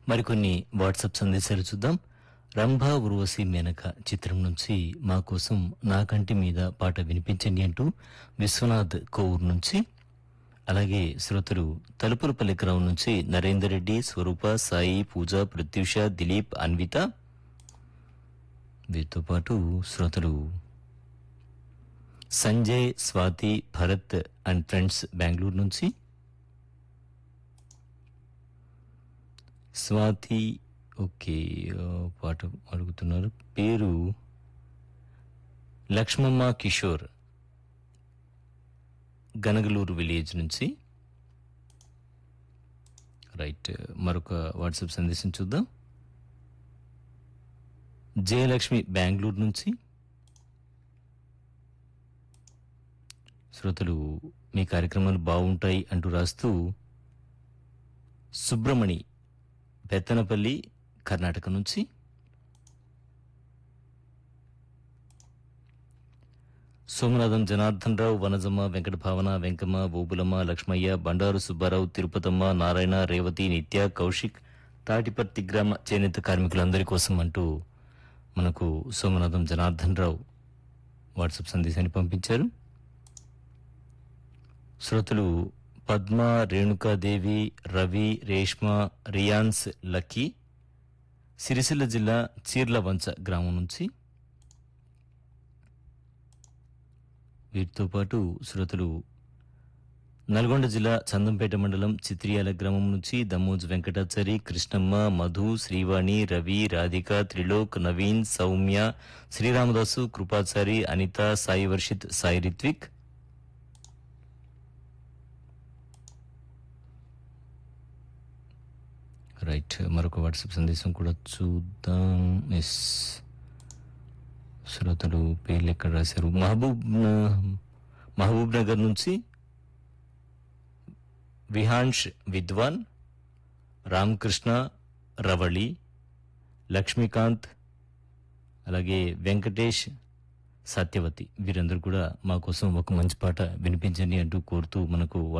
మరికొన్ని వాట్సాప్ సందేశాలు చూద్దాం రంభా ఉర్వశి మేనక చిత్రం నుంచి మా కోసం నా కంటి మీద పాట వినిపించండి అంటూ విశ్వనాథ్ కోవూరు నుంచి అలాగే శ్రోతలు తలుపులపల్లి గ్రౌండ్ నుంచి నరేందర్ రెడ్డి స్వరూప సాయి పూజ ప్రత్యూష దిలీప్ అన్విత వీరితో పాటు శ్రోతలు సంజయ్ స్వాతి భరత్ అండ్ ఫ్రెండ్స్ బెంగళూరు నుంచి స్వాతి ఓకే ఆ, పాట అడుగుతున్నారు పేరు లక్ష్మమ్మ కిషోర్ గనగలూరు విలేజ్ నుంచి రైట్ మరొక వాట్సాప్ సందేశం చూద్దాం జయలక్ష్మి బెంగళూరు నుంచి శ్రోతలు మీ కార్యక్రమాలు బాగుంటాయి అంటూ రాస్తూ సుబ్రమణి బెత్తనపల్లి కర్ణాటక నుంచి సోమనాథం జనార్దన్ రావు వనజమ్మ వెంకట భావన వెంకమ్మ బోబులమ్మ లక్ష్మయ్య బండారు సుబ్బారావు తిరుపతమ్మ నారాయణ రేవతి నిత్య కౌశిక్ తాటిపర్తి గ్రామ చేనేత కార్మికులందరి కోసం అంటూ మనకు సోమనాథం జనార్దన్ రావు వాట్సాప్ సందేశాన్ని పంపించారు శ్రోతలు పద్మ రేణుకాదేవి రవి రేష్మ రియాన్స్ లక్కీ సిరిసిల్ల జిల్లా చీర్లవంచ గ్రామం నుంచి వీటితో పాటు శ్రోతలు నల్గొండ జిల్లా చందంపేట మండలం చిత్రియాల గ్రామం నుంచి దమ్మోజు వెంకటాచారి కృష్ణమ్మ మధు శ్రీవాణి రవి రాధిక త్రిలోక్ నవీన్ సౌమ్య శ్రీరామదాసు కృపాచారి అనిత సాయి వర్షిత్ సాయి రిత్విక్ రైట్ మరొక వాట్సాప్ సందేశం కూడా చూద్దాం ఎస్ శ్రోతలు పేర్లు ఎక్కడ రాశారు మహబూబ్ మహబూబ్ నగర్ నుంచి విహాన్ష్ విద్వాన్ రామకృష్ణ రవళి లక్ష్మీకాంత్ అలాగే వెంకటేష్ సత్యవతి వీరందరూ కూడా మా కోసం ఒక మంచి పాట వినిపించండి అంటూ కోరుతూ మనకు